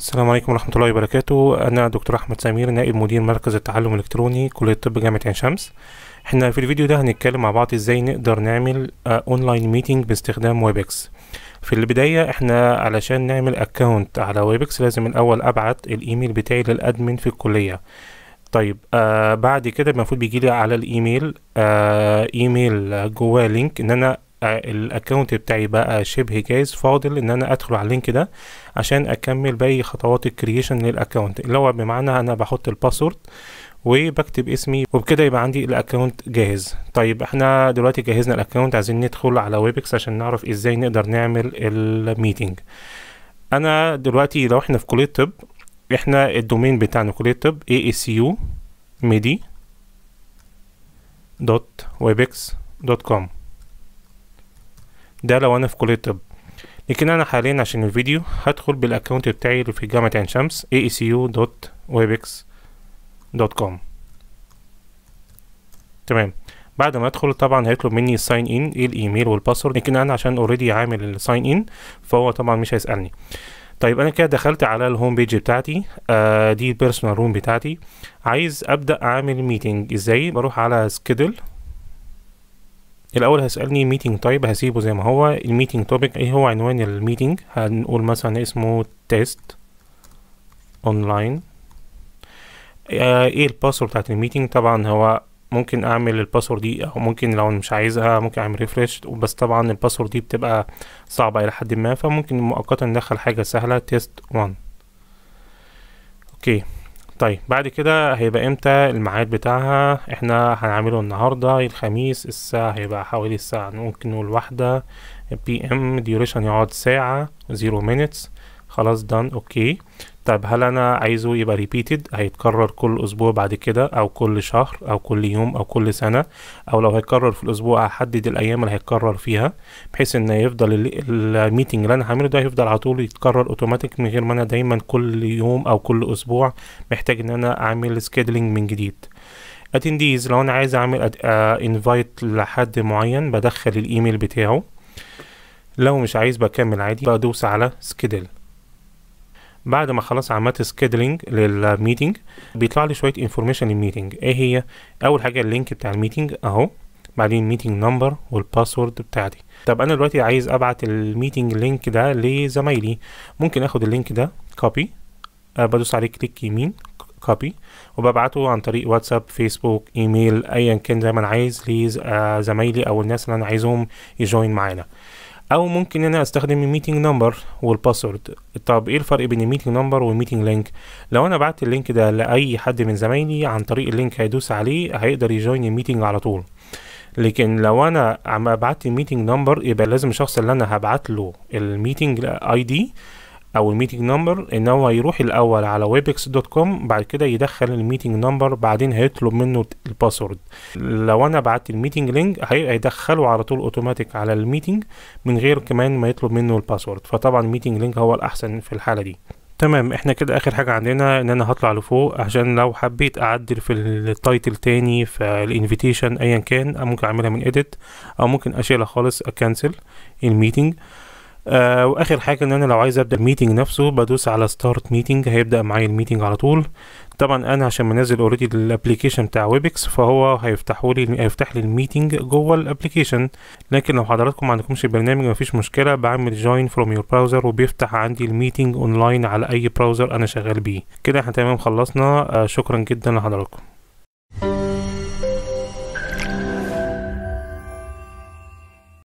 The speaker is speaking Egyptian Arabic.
السلام عليكم ورحمة الله وبركاته أنا دكتور أحمد سمير نائب مدير مركز التعلم الإلكتروني كلية طب جامعة عين شمس احنا في الفيديو ده هنتكلم مع بعض ازاي نقدر نعمل اونلاين ميتنج باستخدام ويبكس في البداية احنا علشان نعمل اكونت على ويبكس لازم الاول ابعت الايميل بتاعي للادمن في الكلية طيب آه بعد كده المفروض بيجيلي على الايميل آه ايميل جواه لينك ان انا الاكونت بتاعي بقى شبه جاهز فاضل ان انا ادخل على اللينك ده عشان اكمل باقي خطوات الكرييشن للاكونت اللي هو بمعنى انا بحط الباسورد وبكتب اسمي وبكده يبقى عندي الاكونت جاهز طيب احنا دلوقتي جهزنا الاكونت عايزين ندخل على ويبكس عشان نعرف ازاي نقدر نعمل الميتنج انا دلوقتي لو احنا في كلية طب احنا الدومين بتاعنا كلية طب ASU midi دوت ويبكس دوت كوم ده لو انا في كلية طب لكن انا حاليا عشان الفيديو هدخل بالاكونت بتاعي اللي في جامعة عين شمس aecu.webex.com تمام بعد ما ادخل طبعا هيطلب مني الساين ان ايه الايميل والباسورد لكن انا عشان اوريدي عامل الساين ان فهو طبعا مش هيسالني طيب انا كده دخلت على الهوم بيج بتاعتي آه دي البيرسونال روم بتاعتي عايز ابدا اعمل ميتنج ازاي بروح على سكيدول الاول هيسالني ميتنج تايب هسيبه زي ما هو الميتنج توبيك ايه هو عنوان الميتنج هنقول مثلا اسمه تيست اونلاين آه ايه الباسورد بتاعت الميتنج طبعا هو ممكن اعمل الباسورد دي او ممكن لو مش عايزها ممكن اعمل ريفرش بس طبعا الباسورد دي بتبقى صعبة الى حد ما فممكن مؤقتا ندخل حاجة سهلة تيست 1 اوكي طيب بعد كده هيبقى امتى الميعاد بتاعها احنا هنعمله النهاردة الخميس الساعة هيبقى حوالي الساعة ممكن نقول واحدة بي ام ديوريشن يقعد ساعة زيرو مينتس خلاص دان اوكي طيب هل انا عايزه يبقى ريبيتد هيتكرر كل اسبوع بعد كده او كل شهر او كل يوم او كل سنة او لو هيتكرر في الاسبوع هحدد الايام اللي هيتكرر فيها بحيث ان يفضل الميتنج اللي انا هعمله ده يفضل على طول يتكرر اوتوماتيك من غير ما انا دايما كل يوم او كل اسبوع محتاج ان انا اعمل سكيدلينج من جديد اتنديز لو انا عايز اعمل انفايت لحد معين بدخل الايميل بتاعه لو مش عايز بكمل عادي بدوس على سكيدل بعد ما خلاص عملت سكيدلينج للميتنج بيطلع لي شويه انفورميشن للميتنج ايه هي اول حاجه اللينك بتاع الميتنج اهو بعدين ميتنج نمبر والباسورد بتاعتي طب انا دلوقتي عايز ابعت الميتنج لينك ده لزمايلي ممكن اخد اللينك ده كوبي أه بدوس عليه كليك يمين كوبي وببعته عن طريق واتساب فيسبوك ايميل ايا كان زي ما انا عايز لزمايلي او الناس اللي انا عايزهم يجوين معانا او ممكن انا استخدم الميتنج نمبر والباسورد طب ايه الفرق بين الميتنج نمبر والميتنج لينك لو انا بعت اللينك ده لاي حد من زمايلي عن طريق اللينك هيدوس عليه هيقدر يجوين الميتنج على طول لكن لو انا عم بعت الميتنج نمبر يبقى لازم الشخص اللي انا هبعت له الميتنج اي دي او الميتنج نمبر ان هو يروح الاول على ويبكس دوت كوم بعد كده يدخل الميتنج نمبر بعدين هيطلب منه الباسورد لو انا بعت الميتنج لينك هيدخله على طول اوتوماتيك على الميتنج من غير كمان ما يطلب منه الباسورد فطبعا الميتنج لينك هو الاحسن في الحاله دي تمام احنا كده اخر حاجة عندنا ان انا هطلع لفوق عشان لو حبيت اعدل في التايتل تاني في الانفيتيشن ايا كان ممكن اعملها من اديت او ممكن اشيلها خالص اكنسل الميتنج آه واخر حاجه ان انا لو عايز ابدا الميتنج نفسه بدوس على ستارت ميتنج هيبدا معايا الميتنج على طول طبعا انا عشان منزل اوريدي الابلكيشن بتاع ويبكس فهو هيفتحوا لي هيفتح لي الميتنج جوه الابلكيشن لكن لو حضراتكم ما عندكمش البرنامج مفيش مشكله بعمل جوين فروم يور براوزر وبيفتح عندي الميتنج اونلاين على اي براوزر انا شغال بيه كده احنا تمام خلصنا آه شكرا جدا لحضراتكم